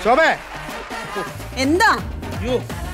ശോഭേ എന്താ അയ്യോ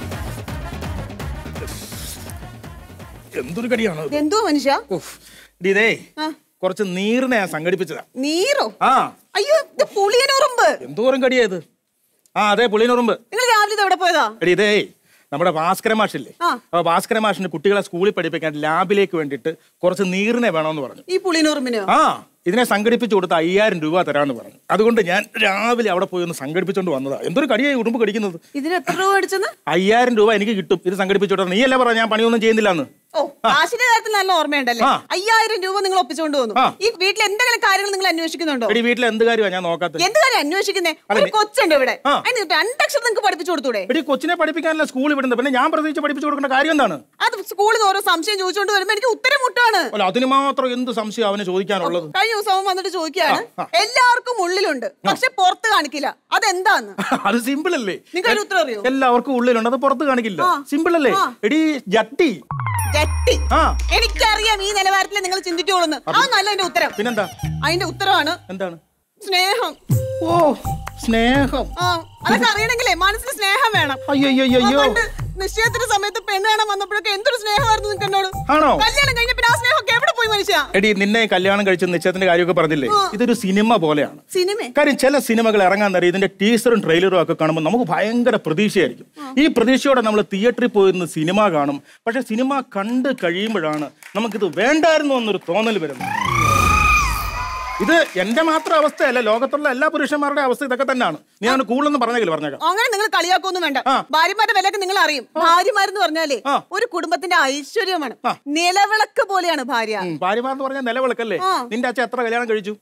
എന്തൊരു കടിയാണ് ഇത്? എന്തോ മനുഷ്യ ഉഫ്. എടീ, ഇതേ ആ. കുറച്ച് നീറിനെ ഞാൻ സംഘടിപ്പിച്ചതാ നീറോ ആ അയ്യോ ഇത് പുളിയനുറുമ്പ് എന്തോരം കടിയാ ഇത് ആ അതെ പുളിനുറുമ്പ് നിങ്ങൾ രാവിലെ ഇത് എവിടെ പോയതാ എടി ഇതേ നമ്മുടെ ഭാസ്കര മാഷില്ലേ ആ. അപ്പൊ ഭാസ്കര മാഷിന് കുട്ടികളെ സ്കൂളിൽ പഠിപ്പിക്കാൻ ലാബിലേക്ക് വേണ്ടിയിട്ട് കുറച്ച് നീറിനെ വേണമെന്ന് പറഞ്ഞു ഈ പുളിയനുറുമ്പിനോ ആ ഇതിനെ സംഘടിപ്പിച്ചു കൊടുത്ത അയ്യായിരം രൂപ തരാമെന്ന് പറഞ്ഞു അതുകൊണ്ട് ഞാൻ രാവിലെ അവിടെ പോയി ഒന്ന് സംഘടിപ്പിച്ചുകൊണ്ട് വന്നതാ എന്തൊരു കടിയായി ഉറുമ്പ് കടിക്കുന്നത് ഇതിന് എത്ര രൂപ മേടിച്ചെന്ന് അയ്യായിരം രൂപ എനിക്ക് കിട്ടും ഇത് സംഘടിപ്പിച്ചു കൊടുത്ത നീ അല്ലേ പറഞ്ഞ ഞാൻ പണിയൊന്നും ചെയ്യുന്നില്ല എന്ന് ഓ കാശിന്റെ കാര്യത്തിൽ നല്ല ഓർമ്മയുണ്ടല്ലേ ആ. അയ്യായിരം രൂപ നിങ്ങൾ ഒപ്പിച്ചുകൊണ്ട് വന്നു ആ. ഈ വീട്ടിൽ എന്തെങ്കിലും കാര്യങ്ങൾ നിങ്ങൾ അന്വേഷിക്കുന്നുണ്ടോ എടി വീട്ടിൽ എന്ത് കാര്യമാണ് ഞാൻ നോക്കാത്തത് എന്ത് കാര്യം അന്വേഷിക്കുന്നേ അല്ല, ഒരു നീ- കൊച്ചുണ്ട് ഇവിടെ ആ. അതിന് രണ്ടക്ഷരം നിങ്ങൾക്ക് പഠിപ്പിച്ചു കൊടുത്തൂടെ എടി കൊച്ചിനെ പഠിപ്പിക്കാനല്ല സ്കൂളിൽ വിടുന്നത് പിന്നെ ഞാൻ പ്രതീക്ഷിച്ച് പഠിപ്പിച്ചു കൊടുക്കേണ്ട കാര്യം എന്താണ് അത് സ്കൂളിൽ നിന്ന് ഓരോ സംശയം ചോദിച്ചുകൊണ്ട് വരുമ്പോ എനിക്ക് ഉത്തരം മുട്ടാണ് അല്ല അതിന് മാത്രം എന്ത് സംശയം അവന് ചോദിക്കാനുള്ളത് കഴിഞ്ഞ ദിവസം അവൻ വന്നിട്ട് ചോദിക്കുകയാണ് ആ, ആ. എല്ലാവർക്കും ഉള്ളിലുണ്ട് പക്ഷെ പുറത്ത് കാണിക്കില്ല അതെന്താന്ന് അത് സിമ്പിൾ അല്ലേ നിങ്ങൾക്ക് അതിന് ഉത്തരം അറിയോ എല്ലാവർക്കും ഉള്ളിലുണ്ട് അത് പുറത്ത് കാണിക്കില്ല ആ. സിമ്പിൾ അല്ലേ ആ. എടി ജട്ടി ജട്ടി ആ എനിക്കറിയാം ഈ നിലവാരത്തിൽ നിങ്ങൾ ചിന്തിച്ചോളുന്നു അതൊന്നല്ല അതിന്റെ ഉത്തരം പിന്നെന്താ അതിന്റെ ഉത്തരമാണ് എന്താണ് സ്നേഹം ഓ സ്നേഹം ആ അതൊക്കെ അറിയണമെങ്കിലേ മനസ്സിൽ സ്നേഹം വേണം അയ്യോ അയ്യോ അയ്യോ അതുകൊണ്ട് നിശ്ചയത്തിന്റെ സമയത്ത് പെണ്ണ് കാണാൻ വന്നപ്പോഴൊക്കെ എന്തൊരു സ്നേഹമായിരുന്നു നിങ്ങൾക്ക് എന്നോട് ആണോ കല്യാണം കഴിഞ്ഞ പിന്നെ ആ സ്നേഹമൊക്കെ എവിടെ പോയി മനുഷ്യ എടി നിന്നെ കല്യാണം കഴിച്ച നിശ്ചയത്തിന്റെ കാര്യമൊക്കെ പറഞ്ഞില്ലേ ആ. ഇതൊരു സിനിമ പോലെയാണ് സിനിമ കാര്യം ചില സിനിമകൾ ഇറങ്ങാൻ നേരം ഇതിന്റെ ടീസറും ട്രെയിലറും ഒക്കെ കാണുമ്പോൾ നമുക്ക് ഭയങ്കര പ്രതീക്ഷയായിരിക്കും ഈ പ്രതീക്ഷയോടെ നമ്മൾ തിയേറ്ററിൽ പോയിരുന്ന് സിനിമ കാണും പക്ഷെ സിനിമ കണ്ട് കഴിയുമ്പോഴാണ് നമുക്കിത് വേണ്ടായിരുന്നു എന്നൊരു തോന്നൽ വരുന്നത് ഇത് എന്റെ മാത്രം അവസ്ഥയല്ല ലോകത്തുള്ള എല്ലാ പുരുഷന്മാരുടെ അവസ്ഥ ഇതൊക്കെ തന്നെയാണ് ഞാൻ കൂടുതലൊന്നും പറഞ്ഞെങ്കിൽ പറഞ്ഞേക്കാം അങ്ങനെ നിങ്ങൾ കളിയാക്കൊന്നും വേണ്ട ആ. ഭാര്യമാരുടെ വിലക്ക് നിങ്ങൾ അറിയും ഭാര്യമാരെന്ന് പറഞ്ഞാലേ ആ. ഒരു കുടുംബത്തിന്റെ ഐശ്വര്യമാണ് ആ. നിലവിളക്ക് പോലെയാണ് ഭാര്യ ഉം, ഭാര്യമാരെന്ന് പറഞ്ഞാൽ നിലവിളക്കല്ലേ ആ. നിന്റെ അച്ഛൻ എത്ര കല്യാണം കഴിച്ചു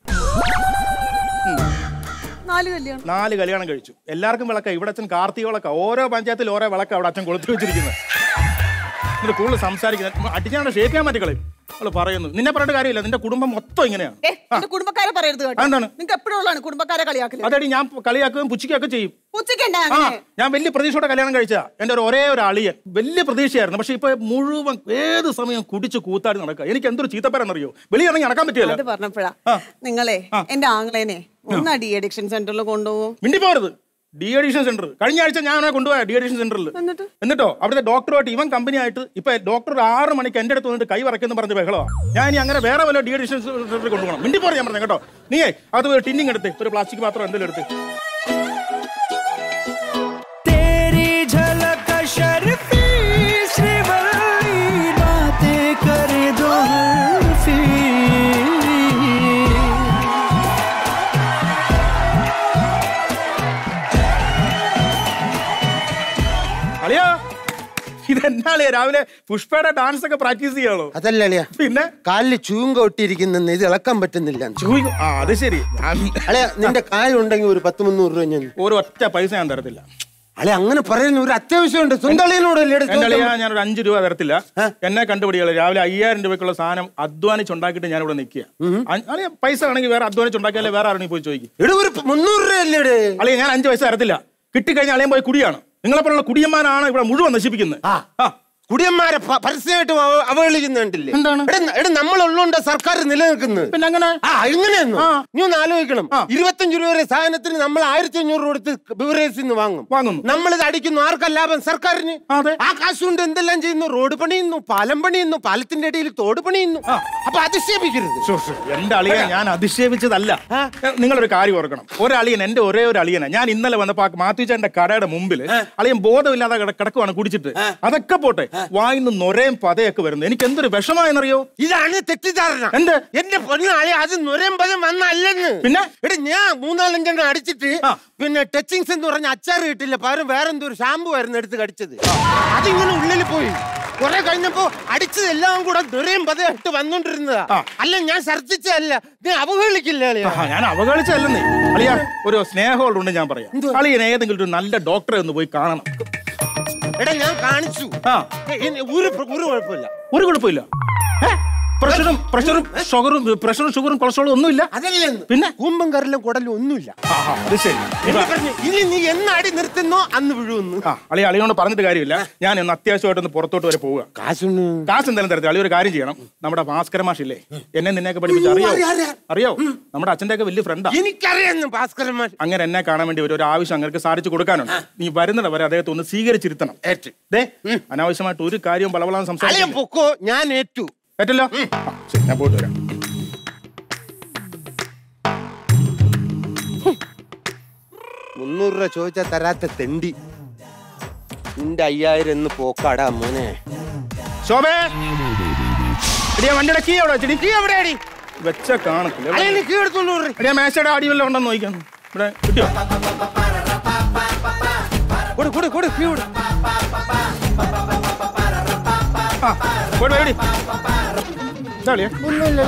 നാല് കല്യാണം നാല് കല്യാണം കഴിച്ചു എല്ലാവർക്കും വിളക്ക ഇവിടെ അച്ഛൻ കാർത്തിക വിളക്ക ഓരോ പഞ്ചായത്തിൽ ഓരോ വിളക്ക അവിടെ അച്ഛൻ കൊളുത്തി വെച്ചിരിക്കുന്നത് എന്നിട്ട് കൂടുതൽ സംസാരിക്കുന്നത് അടിച്ചാണ് ഷേക്ക് ചെയ്യാൻ പറ്റിക്കളയും അവള് പറയുന്നു നിന്നെ പറഞ്ഞിട്ട് കാര്യമില്ല നിന്റെ കുടുംബം മൊത്തം ഇങ്ങനെയാണ് ഏ എന്റെ കുടുംബക്കാരെ പറയരുത് കേട്ടോ അതെന്താണ്? നിങ്ങൾക്ക് എപ്പോഴും ഉള്ളതാണ് കുടുംബക്കാരെ കളിയാക്കല് അതടി ഞാൻ കളിയാക്കുകയും പുച്ഛിക്കുകയൊക്കെ ചെയ്യും ഉച്ചയ്ക്കണ്ട ആ അങ്ങനെ ഞാൻ വലിയ പ്രതീക്ഷയോടെ കല്യാണം കഴിച്ച എന്റെ ഒരു ഒരേ ഒരു അളിയൻ വലിയ പ്രതീക്ഷയായിരുന്നു പക്ഷെ ഇപ്പൊ മുഴുവൻ ഏത് സമയം കുടിച്ച് കൂത്താടി നടക്കുക എനിക്ക് എന്തൊരു ചീത്തപ്പേരെന്നറിയോ വെളിയിറങ്ങി നടക്കാൻ പറ്റിയല്ല അത് പറഞ്ഞപ്പോഴാ ആ. നിങ്ങളെ എന്റെ ആംഗ്ലേനെ ഒന്ന് ഡി അഡിക്ഷൻ സെന്ററിൽ കൊണ്ടുപോകും മിണ്ടി പോരുത് ഡി അഡിഷൻ സെന്റർ കഴിഞ്ഞ ആഴ്ച ഞാൻ അവനെ കൊണ്ടുപോയ ഡി അഡിഷൻ സെന്ററിൽ എന്നിട്ട് എന്നിട്ടോ അവിടുത്തെ ഡോക്ടറുമായിട്ട് ഇവൻ കമ്പനി ആയിട്ട് ഇപ്പൊ ഡോക്ടർ ആറ് മണിക്ക് എന്റെ അടുത്ത് വന്നിട്ട് കൈ വറക്കെന്ന് പറഞ്ഞ ബഹളമാ ഞാൻ ഇനി അങ്ങനെ വേറെ വല്ല ഡി അഡിഷൻ സെന്ററിൽ കൊണ്ടുപോകണം മിണ്ടി പോരെ ഞാൻ പറഞ്ഞു കേട്ടോ നീയേ അത് ഒരു ടിന്നിങ് എടുത്ത് ഒരു പ്ലാസ്റ്റിക് പാത്രം എന്തെങ്കിലും എടുത്ത് तेरी झलक शर्फी श्रीवल्ली बातें करे दो हल्फी അളിയാ ഇതെന്നാളിയാ രാവിലെ പുഷ്പയുടെ ഡാൻസ് ഒക്കെ പ്രാക്ടീസ് ചെയ്യാളോ അതല്ല അളിയ പിന്നെ കാലിൽ ചൂങ്ക ഒട്ടിയിരിക്കുന്ന ഇത് ഇളക്കാൻ പറ്റുന്നില്ല ചോദിക്കും ആ അത് ശരി ഞാൻ അളിയ നിന്റെ കാലുണ്ടെങ്കിൽ ഒരു പത്ത് മുന്നൂറ് രൂപ ഞാൻ ഒരു ഒറ്റ പൈസ ഞാൻ തരത്തില്ല അളിയ അങ്ങനെ പറയുന്ന ഒരു അത്യാവശ്യമുണ്ട് സ്വന്തളിയനോടല്ലേ എടുത്ത് എന്റെ അളിയ നോക്കാൻ? ഞാൻ ഒരു അഞ്ച് രൂപ തരത്തില്ല എന്നെ കണ്ടുപിടികളെ രാവിലെ അയ്യായിരം രൂപയ്ക്കുള്ള സാധനം അധ്വാനിച്ചുണ്ടാക്കിയിട്ട് ഞാൻ ഇവിടെ നിൽക്കുക അളിയ പൈസ ആണെങ്കിൽ വേറെ അധ്വാനിച്ചുണ്ടാക്കിയാലേ വേറെ ആരെങ്കിലും പോയി ചോദിക്കും എടാ ഒരു മുന്നൂറ് രൂപയല്ലേ ഇടെ? അളിയ ഞാൻ അഞ്ച് പൈസ തരത്തില്ല കിട്ടിക്കഴിഞ്ഞാൽ അളിയൻ പോയി കുടിയാണ് നിങ്ങളെപ്പോലുള്ള കുടിയന്മാരാണ് ഇവിടെ മുഴുവൻ നശിപ്പിക്കുന്നത് ആ ആ കുടിയന്മാരെ പ- പരസ്യമായിട്ട് അവ- അവഹേളിക്കുന്നുണ്ടില്ലേ എന്താണ്? എടാ ന- എടാ നമ്മളുള്ളോണ്ട സർക്കാർ നിലനിൽക്കുന്നത് പിന്നെ അങ്ങനെ ആ ഇങ്ങനെയൊന്നും ആ. നീ ഒന്ന് ആലോചിക്കണം ആ. ഇരുപത്തഞ്ച് രൂപ വരെ സാധനത്തിന് നമ്മൾ ആയിരത്തി അഞ്ഞൂറ് കൊടുത്ത് ബിവറേജിൽ നിന്ന് വാങ്ങും വാങ്ങുന്നു. നമ്മളിത് അടിക്കുന്നു ആർക്കാ ലാഭം സർക്കാരിന് അതെ. ആ കാശ് കൊണ്ട് എന്തെല്ലാം ചെയ്യുന്നു റോഡ് പണിയുന്നു പാലം പണിയുന്നു പാലത്തിന്റെ ഇടയിൽ തോട് പണിയുന്നു അപ്പൊ അധിക്ഷേപിക്കരുത് ശ്ശോ, ശ്ശോ, എന്റെ അളിയൻ ഞാൻ അധിക്ഷേപിച്ചതല്ല എ, നിങ്ങളൊരു കാര്യം ഓർക്കണം ഒരളിയൻ എന്റെ ഒരേ ഒരു അളിയനാ ഞാൻ ഇന്നലെ വന്നപ്പോ മാത്യുച്ചേന്റെ കടയുടെ മുമ്പിൽ അളിയൻ ബോധമില്ലാതെ കിട- കിടക്കുവാണ് കുടിച്ചിട്ട് അതൊക്കെ പോട്ടെ വായിന്ന് നൊരയും പതയൊക്കെ വരുന്നു എനിക്ക് എന്തൊരു വിഷമായെന്നറിയോ ഇതാണ് തെറ്റിദ്ധാരണ എന്ത്? എന്റെ പൊന്നാളെ അത് നുരമ്പതം വന്നല്ലെന്ന് പിന്നെ? എടാ ഞാൻ മൂന്നാലഞ്ചെണ്ണം അടിച്ചിട്ട് ആ. പിന്നെ ടച്ചിങ്സ് എന്ന് പറഞ്ഞ അച്ചാർ കിട്ടില്ല പകരം വേറെ എന്തോ ഒരു ഷാമ്പു ആയിരുന്നു എടുത്ത് കടിച്ചത് അതിങ്ങനെ ഉള്ളിൽ പോയി കുറെ കഴിഞ്ഞപ്പോ അടിച്ചത് എല്ലാം കൂടെ നുരയും പതയായിട്ട് വന്നോണ്ടിരുന്നതാ ആ. അല്ല ഞാൻ ഛർദിച്ചതല്ല നീ അവഹേളിക്കില്ല അളിയാ. ആ, ഞാൻ അവഗണിച്ചല്ലെന്നേ അളിയ ഒരു സ്നേഹമുണ്ട് ഞാൻ പറയാം അളിയൻ ഏതെങ്കിലും ഒരു നല്ല ഡോക്ടറെ ഒന്ന് പോയി കാണണം എടാ ഞാൻ കാണിച്ചു ആ ഏ, ഇനി ഒരു പ്ര- ഒരു കുഴപ്പമില്ല ഒരു കുഴപ്പമില്ല ഏ? പ്രഷറും പ്രഷറും ഷുഗറും പ്രഷറും ഷുഗറും കൊളസ്ട്രോളും ഒന്നുമില്ല അതല്ലെന്ന് പിന്നെ? കൂമ്പും കരലും കുടലും ഒന്നുമില്ല ആ, ആ, അത് ശരി എന്ന് പറഞ്ഞ് ഇനി നീ എന്ന് അടി നിർത്തുന്നോ അന്ന് വീഴുന്നു ആ അളി അളിയോട് പറഞ്ഞിട്ട് കാര്യമില്ല ഞാൻ ഇന്ന് അത്യാവശ്യമായിട്ടൊന്ന് പുറത്തോട്ട് വരെ പോവുക കാശൊന്നും കാശ് എന്തായാലും തരത്തില്ല അളി ഒരു കാര്യം ചെയ്യണം നമ്മുടെ ഭാസ്കര മാഷില്ലേ എന്നെ നിന്നെയൊക്കെ പഠിപ്പിച്ച് അറിയോ അറിയാം, അറിയാം. അറിയോ നമ്മുടെ അച്ഛന്റെ ഒക്കെ വലിയ ഫ്രണ്ടാ എനിക്കറിയാം ഭാസ്കരന്മാർ അങ്ങനെ എന്നെ കാണാൻ വേണ്ടി ഒരു ഒരു ആവശ്യം അങ്ങനെ സാധിച്ചു കൊടുക്കാനുണ്ട് നീ വരുന്നിട വരെ അദ്ദേഹത്തെ ഒന്ന് സ്വീകരിച്ചിരുത്തണം ഏറ്റ് ദേ അനാവശ്യമായിട്ട് ഒരു കാര്യവും വളവളാൻ അളിയൻ സംസാരിക്കും പൊക്കോ ഞാൻ ഏറ്റു പറ്റല്ലോ ആ, ശരി ഞാൻ പോയിട്ട് വരാം മുന്നൂറ് രൂപ ചോദിച്ചാൽ തരാത്ത തെണ്ടി നിന്റെ അയ്യായിരം എന്ന് പോക്കാടാ മോനെ ശോഭേ എടിയാ വണ്ടിയുടെ കീ എവിടെ വെച്ചടി നീ എവിടെയാടി വെച്ച കാണത്തില്ല അളിയന് കീ എടുത്തോണ്ട് വരൂ. എടിയാ മേശയുടെ അടി വല്ലതും ഉണ്ടെന്ന് നോക്കാം ഇവിടെ കിട്ടിയോ കൊടു കൊടു കൊടു കീ കൊടു ആ പോയിട്ട് വേടി എന്താ അളിയാ ഒന്നുമില്ല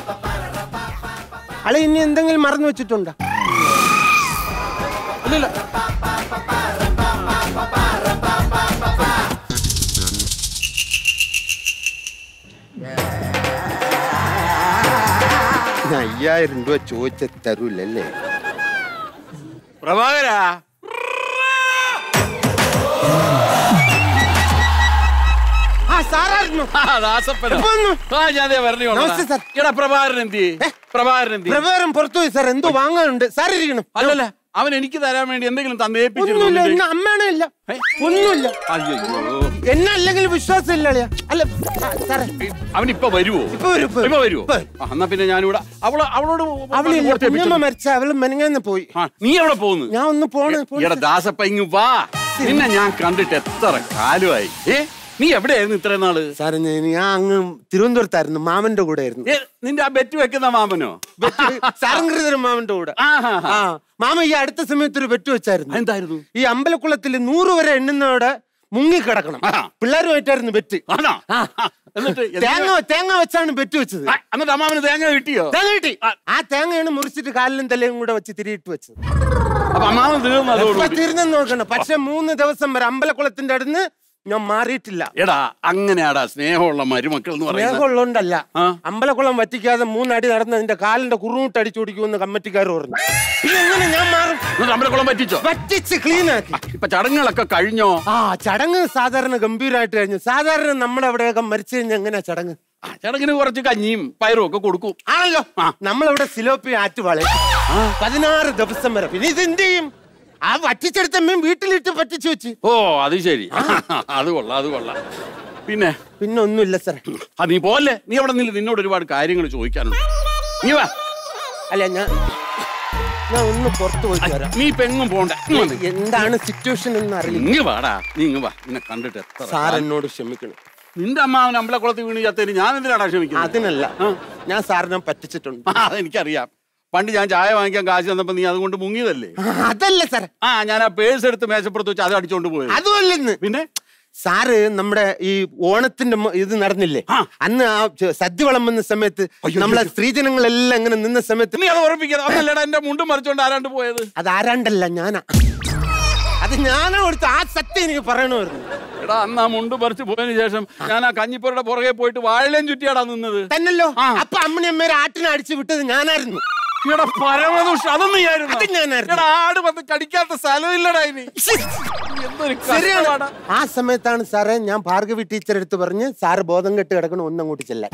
അളി ഇനി എന്തെങ്കിലും മറന്നു വെച്ചിട്ടുണ്ടോ ഇല്ലില്ല ഞാൻ അയ്യായിരം രൂപ ചോദിച്ച തരൂലല്ലേ പ്രഭാകരാ ആ സാറായിരുന്നു ആ, ദാസപ്പനോ? എപ്പോ വന്നു? ആ, ഞാൻ ദേ വരണേ ഉള്ളതാ. നമസ്തേ, സാർ. എടാ പ്രഭാകരൻ എന്തി പ്രഭാകരൻ എന്തി പ്രഭാകരൻ പുറത്തു പോയി സാർ എന്തോ വാങ്ങാനുണ്ട് സാർ ഇരിക്കണം അല്ലല്ല അവൻ എനിക്ക് തരാൻ വേണ്ടി എന്തെങ്കിലും ഒന്നുമില്ല തന്നേപ്പിച്ചിരുന്നു എന്നെ അമ്മയാണോ ഇല്ല ഒന്നുമില്ല അയ്യോ എന്നെ അല്ലെങ്കിൽ വിശ്വാസം ഇല്ല അളിയാ അല്ല ആ, സാറേ അവൻ ഇപ്പൊ വരുവോ ഇപ്പൊ വരും, ഇപ്പൊ വരും. ഇപ്പൊ വരുവോ ഇപ്പൊ വരും. ആ, എന്നാ പിന്നെ ഞാനിവിടെ അവള് അവളോട് അവളില്ല കൊടുത്തേപ്പിച്ചു. കുഞ്ഞമ്മ മരിച്ച അവള് മെനങ്ങാന്ന് പോയി ആ, നീ എവിടെ പോകുന്നു ഞാൻ ഒന്ന് പോണ് പോണ് എടാ ദാസപ്പ ഇങ്ങ് വാ നിന്നെ ഞാൻ കണ്ടിട്ട് എത്ര കാലമായി ഏ നീ എവിടെയായിരുന്നു ഇത്രയും നാള് സാറേ ഞാൻ ഞാൻ അങ്ങ് തിരുവനന്തപുരത്തായിരുന്നു മാമന്റെ കൂടെ ആയിരുന്നു ഏ, നിന്റെ ആ ബെറ്റ് വെക്കുന്ന മാമനോ സാരംകൃതരം മാമന്റെ കൂടെ ആഹാ. ആ മാമ ഈ അടുത്ത സമയത്ത് ഒരു വെട്ട് വെച്ചായിരുന്നു എന്തായിരുന്നു ഈ അമ്പലക്കുളത്തിൽ നൂറ് വരെ എണ്ണുന്നവിടെ മുങ്ങിക്കിടക്കണം ആ. പിള്ളേരുമായിട്ടായിരുന്നു ബെറ്റ് ആണോ എന്നിട്ട് എന്തിനാ? തേങ്ങ തേങ്ങ വെച്ചാണ് ബെറ്റ് വെച്ചത് ആ, എന്നിട്ട് അമ്മാവന് തേങ്ങ കിട്ടിയോ തേങ്ങ കിട്ടി ആ തേങ്ങയാണ് മുറിച്ചിട്ട് കാലിലും തലയും കൂടെ വെച്ച് തിരിയിട്ട് വെച്ചത് അപ്പൊ അമ്മാവൻ തീർന്നു ഇപ്പൊ അതോടുകൂടി തീർന്നെന്ന് നോക്കണം പക്ഷെ മൂന്ന് ദിവസം വരെ അമ്പലക്കുളത്തിന്റെ അടുന്ന് ഞാൻ മാറിയിട്ടില്ല എടാ അങ്ങനെയാടാ സ്നേഹമുള്ള മരുമക്കൾ എന്ന് പറയുന്നത് സ്നേഹമുള്ളതുകൊണ്ടല്ല ആ. അമ്പലക്കുളം വറ്റിക്കാതെ മൂന്നടി നടന്ന് നിന്റെ കാലിന്റെ കുറുമുട്ട് അടിച്ചു കൊടുക്കുമെന്ന് കമ്മിറ്റിക്കാർ പറഞ്ഞു പിന്നെ എങ്ങനെ ഞാൻ മാറും എന്നിട്ട് അമ്പലക്കുളം പറ്റിച്ചോ വറ്റിച്ച് ക്ലീൻ ആക്കി ഇപ്പൊ ചടങ്ങുകളൊക്കെ കഴിഞ്ഞോ ആ ചടങ്ങ് സാധാരണ ഗംഭീരമായിട്ട് കഴിഞ്ഞു സാധാരണ നമ്മുടെ അവിടെയൊക്കെ മരിച്ചു കഴിഞ്ഞാൽ എങ്ങനെയാ ചടങ്ങ് ആ, ചടങ്ങിന് കുറച്ച് കഞ്ഞിയും പയറും ഒക്കെ കൊടുക്കും ആണല്ലോ ആ. നമ്മളിവിടെ സിലോപ്പി ആറ്റ് വളയും പതിനാറ് ദിവസം വരെ പിന്നെ ഇത് എന്ത് ചെയ്യും ആ വറ്റിച്ചെടുത്ത മീൻ വീട്ടിലിട്ട് പറ്റിച്ചു വെച്ച് ഓ അത് ശരി അത് കൊള്ളാം അത് കൊള്ളാം പിന്നെ പിന്നെ ഒന്നുമില്ല സാർ ആ നീ പോലെ നീ അവിടെ നിന്നില്ല നിന്നോട് ഒരുപാട് കാര്യങ്ങൾ ചോദിക്കാനുണ്ട് നീ വാ അല്ല ഞാൻ ഞാൻ ഒന്ന് പുറത്തു പോയിട്ട് വരാം നീ ഇപ്പൊ എങ്ങും പോണ്ട ഇങ്ങ് വന്ന്. എന്താണ് സിറ്റുവേഷൻ എന്ന് അറിയില്ല ഇങ്ങ് വാടാ നീ ഇങ്ങ് വാ നിന്നെ കണ്ടിട്ട് എത്ര സാർ കാലം. എന്നോട് ക്ഷമിക്കണം നിന്റെ അമ്മാവൻ അമ്പലക്കുളത്ത് വീണ് ചത്തേന് ഞാൻ എന്തിനാടാ ക്ഷമിക്കുന്നത് അതിനല്ല ഞാൻ സാറിനെ പറ്റിച്ചിട്ടുണ്ട് ആ അതെനിക്കറിയാം പണ്ട് ഞാൻ ചായ വാങ്ങിക്കാൻ കാശ് തന്നപ്പോ നീ അതുകൊണ്ട് മുങ്ങിയതല്ലേ ആ, അതല്ല സാർ ആ ഞാൻ ആ പേഴ്സ് എടുത്ത് മേശപ്പുറത്ത് വെച്ച് അത് അടിച്ചോണ്ട് പോയത് അതുമല്ലെന്ന് പിന്നെ സാറ് നമ്മുടെ ഈ ഓണത്തിന്റെ മ- ഇത് നടന്നില്ലേ ആ. അന്ന് ആ ച- സദ്യ വിളമ്പുന്ന സമയത്ത് അയ്യോ, നമ്മളെ സ്ത്രീജനങ്ങളെല്ലാം ഇങ്ങനെ നിന്ന സമയത്ത് നീ അത് ഉറപ്പിക്കണം അതല്ലടാ എന്റെ മുണ്ടും മറിച്ചോണ്ട് ആരാണ്ട് പോയത് അത് ആരാണ്ടല്ല ഞാനാ അത് ഞാനാ കൊടുത്ത ആ സത്യം എനിക്ക് പറയണമായിരുന്നു എടാ അന്ന് ആ മുണ്ട് പറിച്ച് പോയതിനു ശേഷം ഞാൻ ആ കഞ്ഞിപ്പുറയുടെ പുറകെ പോയിട്ട് വാഴയും ചുറ്റിയാടാ നിന്നത് തന്നല്ലോ ആ. അപ്പൊ അമ്മണി അമ്മേരെ ആട്ടിനെ അടിച്ചു വിട്ടത് ഞാനായിരുന്നു എടാ പരമദോഷം അതും നീയായിരുന്നു അത് ഞാനായിരുന്നു. എടാ ആട് വന്ന് കടിക്കാത്ത സ്ഥലമില്ലടാ ഇനി എന്തൊരു ശരിയാണ് കഷ്ടമാടാ. ആ സമയത്താണ് സാറേ ഞാൻ ഭാർഗവി ടീച്ചർ എടുത്ത് പറഞ്ഞ് സാറ് ബോധം കെട്ട് കിടക്കണം ഒന്നങ്ങോട്ട് ചെല്ലാൻ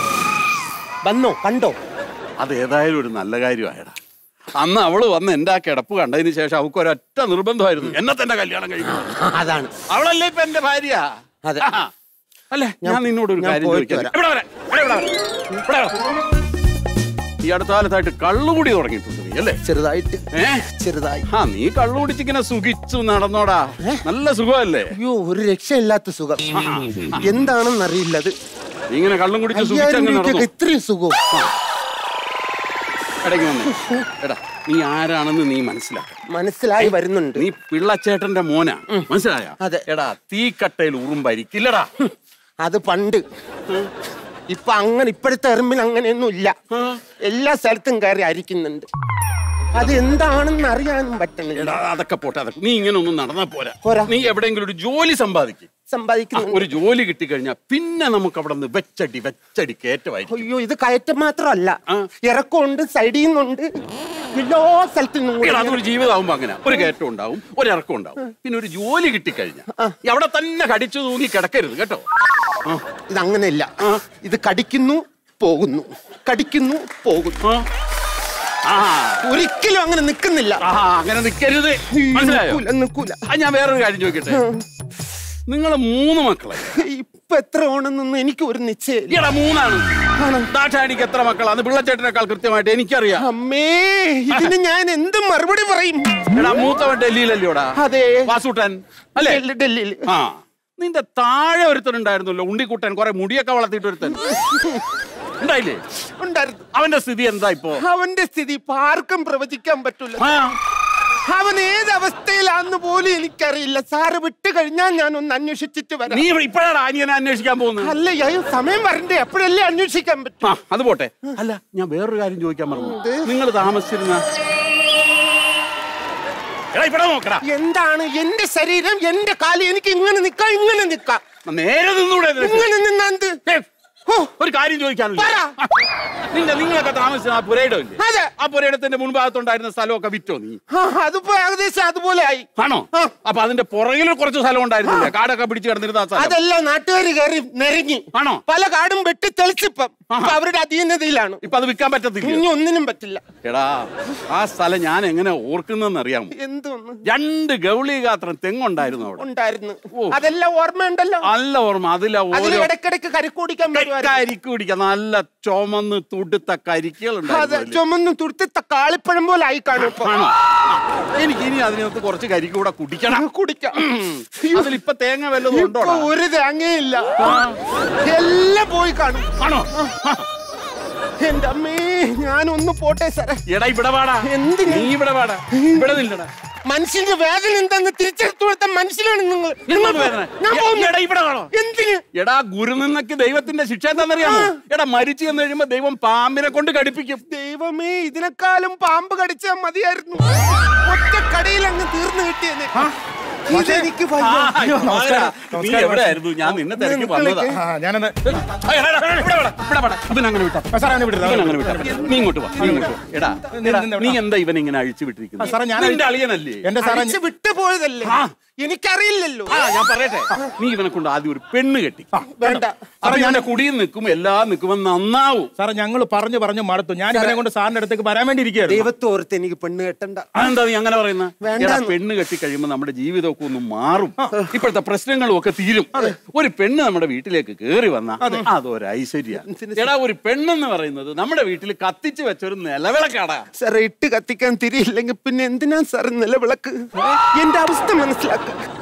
വന്നോ കണ്ടോ അത് ഏതായാലും ഒരു നല്ല കാര്യമായടാ അന്ന് അവള് വന്ന് എന്റെ ആ കിടപ്പ് കണ്ടതിന് ശേഷം അവൾക്ക് ഒരൊറ്റ നിർബന്ധമായിരുന്നു എന്നെ തന്നെ കല്യാണം കഴിക്കണം ആ, അതാണ് അവളല്ലേ ഇപ്പൊ എന്റെ ഭാര്യ അതെ. ആ. അല്ലേ ഞാൻ നിന്നോട് ഒരു ഞാൻ കാര്യം പോയിട്ട് ചോദിക്കാം വരാം. ഇവിടെ വരാം, ഇവിടെ വരാം, ഇവിടെ വരാം. ഈ അടുത്ത കാലത്തായിട്ട് കള്ളുകൂടി തുടങ്ങിയിട്ടുണ്ട് നീ അല്ലേ ചെറുതായിട്ട് ഏ ചെറുതായി ആ നീ കള്ളു കുടിച്ചിങ്ങനെ സുഖിച്ചു നടന്നോടാ നല്ല സുഖമല്ലേ അയ്യോ ഒരു രക്ഷയില്ലാത്ത സുഖം എന്താണെന്ന് അറിയില്ല അത് നീ ഇങ്ങനെ കള്ളും കുടിച്ച് അയ്യായിരം സുഖിച്ചങ്ങ് രൂപയ്ക്കൊക്കെ നടന്നു ഇത്രയും സുഖം ഇടയ്ക്ക് വന്നേ എടാ നീ ആരാണെന്ന് നീ മനസ്സിലാക്കണം മനസ്സിലായി വരുന്നുണ്ട് നീ പിള്ളച്ചേട്ടന്റെ മോനാ മനസ്സിലായ അതെ. എടാ തീക്കട്ടയിൽ ഉറുമ്പരിക്കില്ലടാ അത് പണ്ട് ഇപ്പൊ അങ്ങനെ ഇപ്പോഴത്തെ എറുമ്പിൽ അങ്ങനെയൊന്നും ഇല്ല എല്ലാ സ്ഥലത്തും കയറി അരിക്കുന്നുണ്ട് അത് എന്താണെന്ന് അറിയാനും പറ്റണില്ല എടാ അതൊക്കെ പോട്ടെ അതൊക്കെ നീ ഇങ്ങനെ ഒന്നും നടന്നാ പോരാ പോരാ. നീ എവിടെയെങ്കിലും ഒരു ജോലി സമ്പാദിക്കും സമ്പാദിക്കുന്നു ഒരു ജോലി കിട്ടിക്കഴിഞ്ഞാൽ പിന്നെ നമുക്ക് അവിടെ നിന്ന് വെച്ചടി വെച്ചടി കയറ്റമായിരിക്കും അയ്യോ ഇത് കയറ്റം മാത്രമല്ല ആ. ഇറക്കമുണ്ട് സൈഡിൽ നിന്നുണ്ട് എല്ലാ സ്ഥലത്തു നിന്നും കൂടി എടാ, അതൊരു ജീവിതമാകുമ്പോ അങ്ങനെ ഒരു കയറ്റം ഉണ്ടാവും ഒരു ഇറക്കം ഉണ്ടാവും പിന്നെ ഒരു ജോലി കിട്ടിക്കഴിഞ്ഞാൽ ഈ അവിടെ തന്നെ കടിച്ചു തൂങ്ങി കിടക്കരുത് കേട്ടോ ആ, ഇത് അങ്ങനെയല്ല ഇത് കടിക്കുന്നു പോകുന്നു കടിക്കുന്നു പോകുന്നു ആ. ആ ഒരിക്കലും അങ്ങനെ നിൽക്കുന്നില്ല ആ അങ്ങനെ നിക്കരുത് മനസ്സിലായോ നിൽക്കൂല നിൽക്കൂല ആ ഞാൻ വേറൊരു കാര്യം ചോദിക്കട്ടെ നിങ്ങൾ മൂന്ന് മക്കളെ ഇപ്പൊ എത്ര ഓണെന്നൊന്നും എനിക്ക് ഒരു നിശ്ചയം ഈടാ മൂന്നാണ് ദാക്ഷാണിക്ക് എത്ര മക്കളാണ് പിള്ളച്ചേട്ടനേക്കാൾ കൃത്യമായിട്ട് എനിക്കറിയാം അമ്മേ ഇതിന് ഞാൻ എന്ത് മറുപടി പറയും എടാ മൂത്തവൻ ഡൽഹിയിലല്ലോടാ അതെ വാസൂട്ടൻ അല്ലേ ഡൽഹി- ഡൽഹിയിൽ ആ നിന്റെ താഴെ ഒരുത്തനുണ്ടായിരുന്നല്ലോ ഉണ്ണിക്കുട്ടൻ കുറെ മുടിയൊക്കെ വളർത്തിയിട്ട് ഒരുത്തൻ ഉണ്ടായില്ലേ ഉണ്ടായിരുന്നു അവന്റെ സ്ഥിതി എന്താ ഇപ്പോ അവന്റെ സ്ഥിതി ഇപ്പൊ ആർക്കും പ്രവചിക്കാൻ പറ്റൂല ആ, അവൻ ഏത് അവസ്ഥയിലാന്ന് പോലും എനിക്കറിയില്ല സാറ് വിട്ട് കഴിഞ്ഞാൽ ഞാൻ ഒന്ന് അന്വേഷിച്ചിട്ട് വരാം നീ ഇപ്പോഴാണ് അനിയനെ അന്വേഷിക്കാൻ പോകുന്നത് അല്ല അയ്യോ സമയം വരണ്ടേ എപ്പോഴല്ലേ അന്വേഷിക്കാൻ പറ്റും ആ അത് പോട്ടെ അല്ല ഞാൻ വേറൊരു കാര്യം ചോദിക്കാൻ മറന്നു നിങ്ങൾ താമസിച്ചിരുന്ന എടാ ഇവിടെ നോക്കടാ എന്താണ് എന്റെ ശരീരം എന്റെ കാല് എനിക്ക് ഇങ്ങനെ നിക്കാം ഇങ്ങനെ നിക്കാം നേരെ നിന്നൂടെ നിനക്ക്? ഇങ്ങനെ നിന്നാന്ത് ഏ, ഹോ, ഒരു കാര്യം ചോദിക്കാനുണ്ട് പറ. നിന്റെ നിങ്ങളൊക്കെ താമസിച്ച ആ പുരയിടം ഇല്ലേ അതെ. ആ പുരയിടത്തിന്റെ മുൻഭാഗത്തുണ്ടായിരുന്ന സ്ഥലമൊക്കെ വിറ്റോ നീ ആ, അതിപ്പോ ഏകദേശം അതുപോലെ ആയി ആണോ ആ. അപ്പൊ അതിന്റെ പുറകിൽ കുറച്ച് സ്ഥലം ഉണ്ടായിരുന്നില്ലേ കാടൊക്കെ പിടിച്ച് കിടന്നിരുന്ന ആ സ്ഥലം അതെല്ലാം നാട്ടുകാർ കയറി നിരങ്ങി ആണോ? പല കാടും വെട്ടി തെളിച്ചിപ്പം ഇപ്പൊ അവരുടെ അധീനതയിലാണ് ഇപ്പൊ അത് വിൽക്കാൻ പറ്റത്തില്ല ഇനി ഒന്നിനും പറ്റില്ല എടാ ആ സ്ഥലം ഞാൻ എങ്ങനെ ഓർക്കുന്നെന്ന് അറിയാമോ എന്തോന്ന് രണ്ട് ഗൗളി ഗാത്രം തെങ്ങുണ്ടായിരുന്നു അവിടെ ഉണ്ടായിരുന്നു ഓ. അതെല്ലാം ഓർമ്മയുണ്ടല്ലോ നല്ല ഓർമ്മ അതിലെ അതിൽ ഓരോ ഇടയ്ക്കിടയ്ക്ക് കരിക്കൂടിക്കാൻ വരുമായിരുന്നു കരിക്ക് കുടിക്കാൻ നല്ല ചുമന്ന് തുടുത്ത കരിക്കുകൾ അതെ ഉണ്ടായിരുന്നു ചുമന്നും തുടുത്ത കാളിപ്പഴം പോലെ ആയി കാണും ഇപ്പൊ ആണോ എനിക്ക് ഇനി അതിനകത്ത് കുറച്ച് കരിക്ക് കൂടെ കുടിക്കണം കുടിക്കാം അതിലിപ്പൊ തേങ്ങ വല്ലതും ഉണ്ടോ ഇപ്പൊ ഒരു തേങ്ങയില്ല എല്ലാം പോയി കാണും ആണോ എന്റെ അമ്മേ ഞാനൊന്ന് പോട്ടെ സാറേ എടാ ഇവിടെ പാടാ എന്തിന്? നീ ഇവിടെ പാടാ ഇവിടെ നില്ലടാ മനുഷ്യന്റെ വേദന എന്താന്ന് തിരിച്ചെടുത്തു കൊടുത്ത മനസ്സിലാണ് നിങ്ങൾ നിങ്ങൾ എന്താണ് വേദന? ഞാൻ പോകുന്നു. എടാ ഇവിടെ കാണോ എന്തിന് എടാ ഗുരു നിന്നക്ക് ദൈവത്തിന്റെ ശിക്ഷ എന്താണെന്നറിയാമോ എടാ മരിച്ചു എന്ന് കഴിയുമ്പോ ദൈവം പാമ്പിനെ കൊണ്ട് കടിപ്പിക്കും ദൈവമേ ഇതിനെക്കാളും പാമ്പ് കടിച്ചാൽ മതിയായിരുന്നു ഒറ്റ കടയിൽ അങ്ങ് തീർന്നു കിട്ടിയെന്നെ ഇതെനിക്ക് വയ്യ. അയ്യോ, നമസ്കാരം. നീ നമസ്കാരം, എവിടെയായിരുന്നു ഞാൻ നിന്നെ തിരക്കി വന്നതാ ആ, ഞാനത് ആ, എടാ, എടാ, ഇവിടെ വാടാ, ഇവിടെ വാടാ. ഇവനങ്ങനെ വിട്ടാ ആ, സാറേ എന്നെ വിടരുത്. ഇവനങ്ങനെ വിട്ടാ നീ ഇങ്ങോട്ട് വാ നീ ഇങ്ങോട്ട് വാ. എടാ എടാ, നീ എന്താ ഇവൻ ഇങ്ങനെ അഴിച്ചു ആ, വിട്ടിരിക്കുന്നത് സാറേ, ഞാൻ നിന്റെ അളിയനല്ലേ എന്റെ സാറേ അടിച്ച് വിട്ടുപോയതല്ലേ എനിക്കറിയില്ലല്ലോ ആ ഞാൻ പറയട്ടെ നീ ഇവനെ കൊണ്ട് ആദ്യം ഒരു പെണ്ണ് കെട്ടി വേണ്ട അപ്പൊ ഇവന്റെ കുടിയിൽ നിൽക്കും എല്ലാം നിൽക്കുമ്പോ നന്നാവും സാറേ ഞങ്ങൾ പറഞ്ഞു പറഞ്ഞു മടുത്തു ഞാൻ ഇവനെ കൊണ്ട് സാറിന്റെ അടുത്തേക്ക് വരാൻ വേണ്ടി ഇരിക്കുകയായിരുന്നു ദൈവത്തോർത്ത് എനിക്ക് പെണ്ണ് കെട്ടണ്ട അതെന്താ നീ അങ്ങനെ പറയുന്ന വേണ്ടാന്ന്. പെണ്ണ് കെട്ടി കഴിയുമ്പോ നമ്മുടെ ജീവിതമൊക്കെ ഒന്ന് മാറും ഇപ്പോഴത്തെ പ്രശ്നങ്ങളും ഒക്കെ തീരും ഒരു പെണ്ണ് നമ്മുടെ വീട്ടിലേക്ക് കേറി വന്ന അതൊരു ഐശ്വര്യ എടാ ഒരു പെണ്ണെന്ന് പറയുന്നത് നമ്മുടെ വീട്ടിൽ കത്തിച്ച് വെച്ച ഒരു നിലവിളക്കാടാ സാറേ ഇട്ട് കത്തിക്കാൻ തിരിയില്ലെങ്കിൽ പിന്നെ എന്തിനാ സാർ നിലവിളക്ക് എന്റെ അവസ്ഥ മനസ്സിലാക്ക